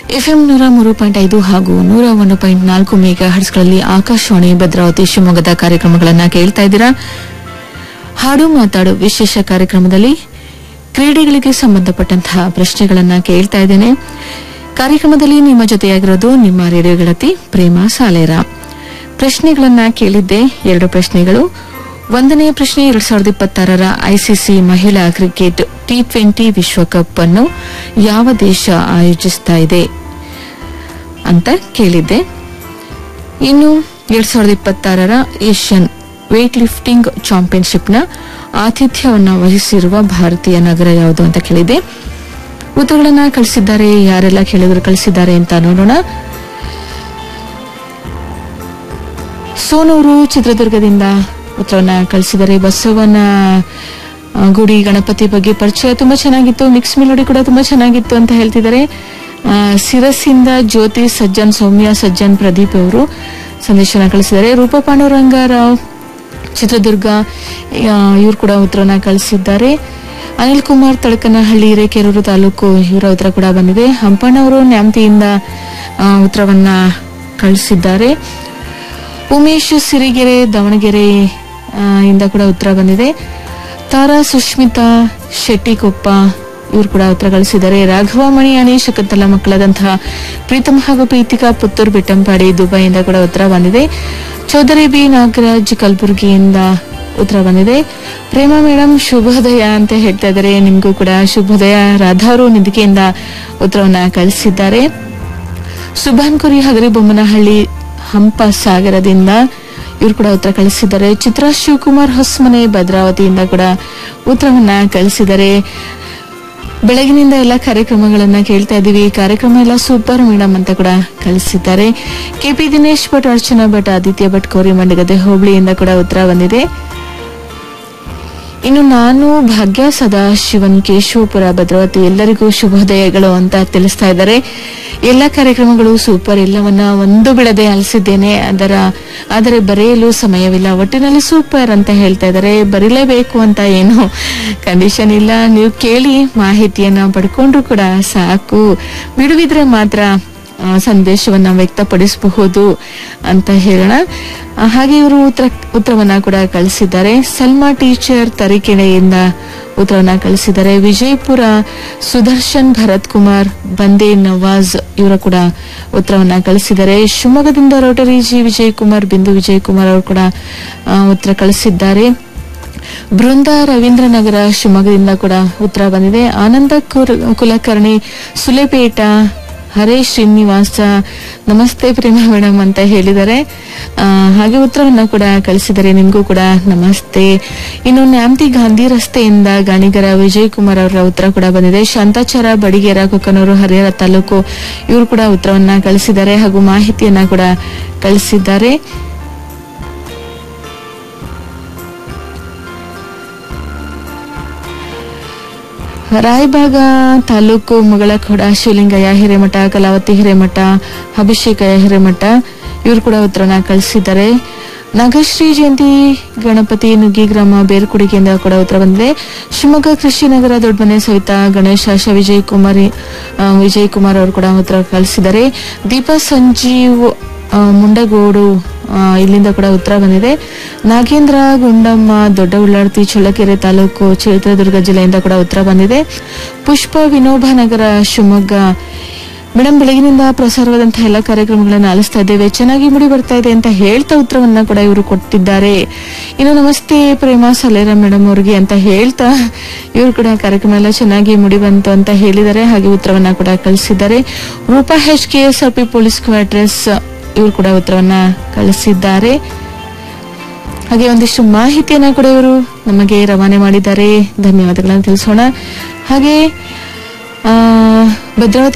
FM ನೂರ ಮೂರು point ಐದು ಹಾಗೂ ನೂರ ಒಂದು ಪಾಯಿಂಟ್ ನಾಲ್ಕು ಮೆಗಾ ಹರ್ಸ್ಗಳಲ್ಲಿ ಆಕಾಶವಾಣಿ ಭದ್ರಾವತಿ ಶಿವಮೊಗ್ಗದ ಕಾರ್ಯಕ್ರಮಗಳನ್ನ ಕೇಳ್ತಾ ಇದ್ದೀರಾ ಹಾಡು ಮಾತಾಡು ವಿಶೇಷ ಕಾರ್ಯಕ್ರಮದಲ್ಲಿ ಕ್ರೀಡೆಗಳಿಗೆ ಸಂಬಂಧಪಟ್ಟಂತಹ ಪ್ರಶ್ನೆಗಳನ್ನ ಕೇಳ್ತಾ ಇದ್ದೇನೆ ಕಾರ್ಯಕ್ರಮದಲ್ಲಿ ನಿಮ್ಮ ಜೊತೆಯಾಗಿರೋದು ನಿಮ್ಮ ರೇಡಿಯೋ ಗೆಳತಿ ಪ್ರೇಮ ಸಾಲೇರ ಪ್ರಶ್ನೆಗಳನ್ನ ಕೇಳಿದ್ದೆ ಎರಡು ಪ್ರಶ್ನೆಗಳು ಒಂದನೆಯ ಪ್ರಶ್ನೆ ಎರಡ್ ಸಾವಿರದ ಇಪ್ಪತ್ತಾರರ ಐಸಿಸಿ ಮಹಿಳಾ ಕ್ರಿಕೆಟ್ ಟಿ ಟ್ವೆಂಟಿ ವಿಶ್ವಕಪ್ ಅನ್ನು ಯಾವ ದೇಶ ಆಯೋಜಿಸ್ತಾ ಇದೆ ಅಂತ ಕೇಳಿದ್ದೆ ಇನ್ನು ಎರಡ್ ಸಾವಿರದ ಇಪ್ಪತ್ತಾರರ ಏಷ್ಯನ್ ವೇಟ್ ಲಿಫ್ಟಿಂಗ್ ಚಾಂಪಿಯನ್ಶಿಪ್ನ ಆತಿಥ್ಯವನ್ನು ವಹಿಸಿರುವ ಭಾರತೀಯ ನಗರ ಯಾವುದು ಅಂತ ಕೇಳಿದೆ ಉತ್ತರಗಳನ್ನ ಕಳಿಸಿದ್ದಾರೆ ಯಾರೆಲ್ಲ ಕೇಳಿದ್ರು ಕಳಿಸಿದ್ದಾರೆ ಅಂತ ನೋಡೋಣ ಸೋನೂರು ಚಿತ್ರದುರ್ಗದಿಂದ ಉತ್ತರವನ್ನ ಕಳಿಸಿದ್ದಾರೆ ಬಸವನ ಆ, ಗುಡಿ ಗಣಪತಿ ಬಗ್ಗೆ ಪರಿಚಯ ತುಂಬಾ ಚೆನ್ನಾಗಿತ್ತು ಮಿಕ್ಸ್ ಮೆಲೋಡಿ ಕೂಡ ತುಂಬಾ ಚೆನ್ನಾಗಿತ್ತು ಅಂತ ಹೇಳ್ತಿದ್ದಾರೆ ಆ, ಸಿರಸ್ಸಿಂದ ಜ್ಯೋತಿ ಸಜ್ಜನ್ ಸೌಮ್ಯ ಸಜ್ಜನ್ ಪ್ರದೀಪ್ ಅವರು ಸಂದೇಶನ ಕಳಿಸಿದ್ದಾರೆ ರೂಪ ಪಾಂಡುರಂಗರಾವ್ ಚಿತ್ರದುರ್ಗ ಇವರು ಕೂಡ ಉತ್ತರನ ಕಳಿಸಿದ್ದಾರೆ ಅನಿಲ್ ಕುಮಾರ್ ತಳಕನಹಳ್ಳಿ ಹಿರೇಕೆರೂರು ತಾಲೂಕು ಇವರ ಉತ್ತರ ಕೂಡ ಬಂದಿದೆ ಹಂಪಣ್ಣ ಅವರು ನ್ಯಾಮತಿಯಿಂದ ಆ, ಉತ್ತರವನ್ನ ಕಳಿಸಿದ್ದಾರೆ ಉಮೇಶ್ ಸಿರಿಗೆರೆ ದಾವಣಗೆರೆ ಆ, ಇಂದ ಕೂಡ ಉತ್ತರ ಬಂದಿದೆ ತಾರಾ ಸುಷ್ಮಿತಾ ಶೆಟ್ಟಿಕೊಪ್ಪ ಇವರು ಕೂಡ ಉತ್ತರ ಗಳಿಸಿದ್ದಾರೆ ರಾಘವ ಮಣಿಯಾಣಿ ಶಕಂತಲ ಮಕ್ಕಳಾದಂತಹ ಪ್ರೀತಮ್ ಹಾಗೂ ಪ್ರೀತಿಕಾ ಪುತ್ತೂರು ಬೆಟ್ಟಂಪಾಡಿ ದುಬೈಯಿಂದ ಕೂಡ ಉತ್ತರ ಬಂದಿದೆ ಚೌಧರಿ ಬಿ ನಾಗರಾಜ್ ಕಲಬುರಗಿಯಿಂದ ಉತ್ತರ ಬಂದಿದೆ ಪ್ರೇಮ ಮೇಡಮ್ ಶುಭೋದಯ ಅಂತ ಹೇಳ್ತಾ ಇದ್ದಾರೆ ನಿಮಗೂ ಕೂಡ ಶುಭೋದಯ ರಾಧಾ ಅವರು ನಿಧಿಕೆಯಿಂದ ಉತ್ತರವನ್ನ ಕಳಿಸಿದ್ದಾರೆ ಸುಭಾನ್ ಕುರಿ ಹಗರಿ ಬೊಮ್ಮನಹಳ್ಳಿ ಹಂಪ ಸಾಗರದಿಂದ ಇವರು ಕೂಡ ಉತ್ತರ ಕಳಿಸಿದ್ದಾರೆ ಚಿತ್ರಾ ಶಿವಕುಮಾರ್ ಹೊಸಮನೆ ಭದ್ರಾವತಿಯಿಂದ ಕೂಡ ಉತ್ತರವನ್ನ ಕಳಿಸಿದ್ದಾರೆ ಬೆಳಗಿನಿಂದ ಎಲ್ಲ ಕಾರ್ಯಕ್ರಮಗಳನ್ನ ಕೇಳ್ತಾ ಇದೀವಿ ಕಾರ್ಯಕ್ರಮ ಎಲ್ಲ ಸೂಪರ್ ಮೇಡಮ್ ಅಂತ ಕೂಡ ಕಳಿಸಿದ್ದಾರೆ ಕೆಪಿ ದಿನೇಶ್ ಭಟ್ ಅರ್ಚನಾ ಭಟ್ ಆದಿತ್ಯ ಭಟ್ ಕೋರಿಮಂಡಗದೆ ಹೋಬಳಿಯಿಂದ ಕೂಡ ಉತ್ತರ ಬಂದಿದೆ ಇನ್ನು ನಾನು ಭಾಗ್ಯ ಸದಾಶಿವನ್ ಕೇಶವಪುರ ಭದ್ರಾವತಿ ಎಲ್ಲರಿಗೂ ಶುಭೋದಯಗಳು ಅಂತ ತಿಳಿಸ್ತಾ ಇದ್ದಾರೆ ಎಲ್ಲ ಕಾರ್ಯಕ್ರಮಗಳು ಸೂಪರ್ ಎಲ್ಲವನ್ನ ಒಂದು ಬಿಡದೆ ಆಲಿಸಿದ್ದೇನೆ ಅದರ ಆದರೆ ಬರೆಯಲು ಸಮಯವಿಲ್ಲ ಒಟ್ಟಿನಲ್ಲಿ ಸೂಪರ್ ಅಂತ ಹೇಳ್ತಾ ಇದ್ದಾರೆ ಬರೀಲೇಬೇಕು ಅಂತ ಏನು ಕಂಡೀಷನ್ ಇಲ್ಲ ನೀವು ಕೇಳಿ ಮಾಹಿತಿಯನ್ನ ಪಡ್ಕೊಂಡ್ರು ಕೂಡ ಸಾಕು ಬಿಡುವಿದ್ರೆ ಮಾತ್ರ ಆ, ಸಂದೇಶವನ್ನ ವ್ಯಕ್ತಪಡಿಸಬಹುದು ಅಂತ ಹೇಳೋಣ ಆ, ಹಾಗೆ ಇವರು ಉತ್ತರ ಉತ್ತರವನ್ನ ಕೂಡ ಕಳಿಸಿದ್ದಾರೆ ಸಲ್ಮಾ ಟೀಚರ್ ತರೀಕೆರೆಯಿಂದ ಉತ್ತರವನ್ನ ಕಳಿಸಿದ್ದಾರೆ ವಿಜಯಪುರ ಸುದರ್ಶನ್ ಭರತ್ ಕುಮಾರ್ ಬಂದೇ ನವಾಜ್ ಇವರ ಕೂಡ ಉತ್ತರವನ್ನ ಕಳಿಸಿದ್ದಾರೆ ಶಿವಮೊಗ್ಗದಿಂದ ರೋಟರಿ ಜಿ ವಿಜಯ್ ಕುಮಾರ್ ಬಿಂದು ವಿಜಯ್ ಕುಮಾರ್ ಅವರು ಕೂಡ ಆ, ಉತ್ತರ ಕಳಿಸಿದ್ದಾರೆ ಬೃಂದ ರವೀಂದ್ರನಗರ ಶಿವಮೊಗ್ಗದಿಂದ ಕೂಡ ಉತ್ತರ ಬಂದಿದೆ ಆನಂದ ಕುರ್- ಕುಲಕರ್ಣಿ ಸುಲೆಪೇಟ ಹರೇ ಶ್ರೀನಿವಾಸ ನಮಸ್ತೆ ಪ್ರೇಮ ಮೇಡಮ್ ಅಂತ ಹೇಳಿದ್ದಾರೆ ಆ, ಹಾಗೆ ಉತ್ತರವನ್ನ ಕೂಡ ಕಳಿಸಿದ್ದಾರೆ ನಿಮಗೂ ಕೂಡ ನಮಸ್ತೆ ಇನ್ನು ನ್ಯಾಮತಿ ಗಾಂಧಿ ರಸ್ತೆಯಿಂದ ಗಾಣಿಗರ ವಿಜಯ್ ಕುಮಾರ್ ಅವರ ಉತ್ತರ ಕೂಡ ಬಂದಿದೆ ಶಾಂತಾಚಾರ ಬಡಿಗೇರ ಕೊಕ್ಕನೂರು ಹರಿಹರ ತಾಲೂಕು ಇವರು ಕೂಡ ಉತ್ತರವನ್ನ ಕಳಿಸಿದ್ದಾರೆ ಹಾಗೂ ಮಾಹಿತಿಯನ್ನ ಕೂಡ ಕಳಿಸಿದ್ದಾರೆ ರಾಯಬಾಗ ತಾಲೂಕು ಮಗಳಖೋಡ ಶಿವಲಿಂಗಯ್ಯ ಹಿರೇಮಠ ಕಲಾವತಿ ಹಿರೇಮಠ ಅಭಿಷೇಕಯ್ಯ ಹಿರೇಮಠ ಇವರು ಕೂಡ ಉತ್ತರನ ಕಳಿಸಿದ್ದಾರೆ ನಾಗಶ್ರೀ ಜಯಂತಿ ಗಣಪತಿ ನುಗ್ಗಿ ಗ್ರಾಮ ಬೇರ್ಕುಡಿಗೆಯಿಂದ ಕೂಡ ಉತ್ತರ ಬಂದಿದೆ ಶಿವಮೊಗ್ಗ ಕೃಷಿ ನಗರ ದೊಡ್ಡಮನೆ ಸವಿತಾ ಗಣೇಶ ಶ ವಿಜಯ್ ಕುಮಾರಿ ಆ, ವಿಜಯ್ ಕುಮಾರ್ ಅವರು ಕೂಡ ಉತ್ತರ ಕಳಿಸಿದ್ದಾರೆ ದೀಪಾ ಸಂಜೀವ್ ಆ, ಮುಂಡಗೋಡು ಆ, ಇಲ್ಲಿಂದ ಕೂಡ ಉತ್ತರ ಬಂದಿದೆ ನಾಗೇಂದ್ರ ಗುಂಡಮ್ಮ ದೊಡ್ಡ ಉಳ್ಳಾರ್ತಿ ಚಳ್ಳಕೆರೆ ತಾಲೂಕು ಚಿತ್ರದುರ್ಗ ಜಿಲ್ಲೆಯಿಂದ ಕೂಡ ಉತ್ತರ ಬಂದಿದೆ ಪುಷ್ಪ ವಿನೋಬ ನಗರ ಶಿವಮೊಗ್ಗ ಮೇಡಮ್ ಬೆಳಗಿನಿಂದ ಪ್ರಸಾರವಾದಂತಹ ಎಲ್ಲ ಕಾರ್ಯಕ್ರಮಗಳನ್ನು ಆಲಿಸ್ತಾ ಇದ್ದೇವೆ ಚೆನ್ನಾಗಿ ಮುಡಿ ಬರ್ತಾ ಇದೆ ಅಂತ ಹೇಳ್ತಾ ಉತ್ತರವನ್ನ ಕೂಡ ಇವರು ಕೊಟ್ಟಿದ್ದಾರೆ ಇನ್ನು ನಮಸ್ತೆ ಪ್ರೇಮ ಸಲೇರ ಮೇಡಮ್ ಅವ್ರಿಗೆ ಅಂತ ಹೇಳ್ತಾ ಇವರು ಕೂಡ ಕಾರ್ಯಕ್ರಮ ಎಲ್ಲ ಚೆನ್ನಾಗಿ ಮುಡಿ ಬಂತು ಅಂತ ಹೇಳಿದ್ದಾರೆ ಹಾಗೆ ಉತ್ತರವನ್ನ ಕೂಡ ಕಳಿಸಿದ್ದಾರೆ Roopa H K S R P police quarters ಇವರು ಕೂಡ ಉತ್ತರವನ್ನ ಕಳಿಸಿದ್ದಾರೆ ಹಾಗೆ ಒಂದಿಷ್ಟು ಮಾಹಿತಿಯನ್ನ ಕೂಡ ಇವರು ನಮಗೆ ರವಾನೆ ಮಾಡಿದ್ದಾರೆ ಧನ್ಯವಾದಗಳನ್ನು ತಿಳಿಸೋಣ ಹಾಗೆ ಆ, ಭದ್ರಾವತಿ